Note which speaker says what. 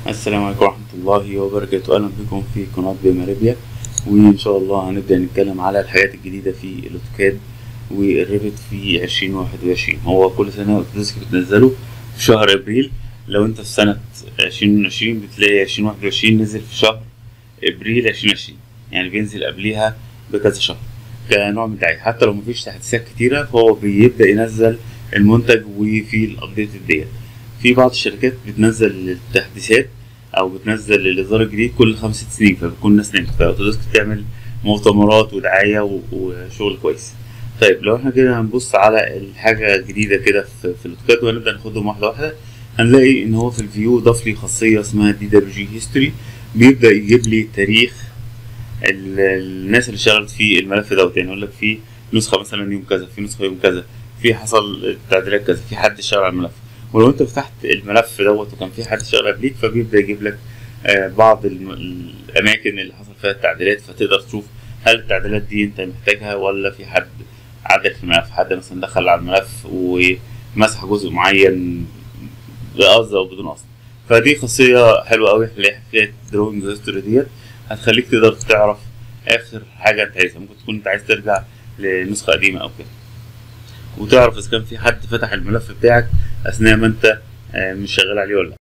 Speaker 1: السلام عليكم ورحمة الله وبركاته أهلا بكم في قناة بماريبيا وإن شاء الله هنبدأ نتكلم على الحاجات الجديدة في الأوتوكاد والريفت في عشرين واحد وعشرين هو كل سنة أوتوديسك بتنزله في شهر أبريل لو أنت في سنة عشرين وعشرين بتلاقي عشرين واحد وعشرين نزل في شهر أبريل عشرين عشرين يعني بينزل قبليها بكذا شهر كنوع من الدعاية حتى لو مفيش تحديثات كتيرة فهو بيبدأ ينزل المنتج وفي الأبديت ديت في بعض الشركات بتنزل التحديثات او بتنزل الاصدار الجديد كل خمس ست سنين فبتكون الناس نمت فاوتوديسك بتعمل مؤتمرات ودعايه و- وشغل كويس طيب لو احنا كده هنبص على الحاجه الجديده كده في, في الاوتوكاد وهنبدا ناخدهم واحده واحده هنلاقي ان هو في الفيو ضاف لي خاصيه اسمها دي دبليو جي هيستوري بيبدا يجيب لي تاريخ ال- الناس اللي اشتغلت في الملف دوت يعني يقول لك في نسخه مثلا يوم كذا في نسخه يوم كذا في حصل تعديلات كذا في حد اشتغل على الملف ولو انت فتحت الملف دوت وكان في حد شغال قبليك فبيبدا يجيب لك آه، بعض الم- الاماكن اللي حصل فيها التعديلات فتقدر تشوف هل التعديلات دي انت محتاجها ولا في حد عدل في الملف حد مثلا دخل على الملف ومسح جزء معين بقصد او بدون قصد فدي خاصيه حلوه قوي هتلاقيها في الدروينج هيستوري ديت هتخليك تقدر تعرف اخر حاجه انت عايزها ممكن تكون انت عايز ترجع لنسخه قديمه او كده وتعرف اذا كان في حد فتح الملف بتاعك اثناء ما انت آه، مش شغال عليه ولا لا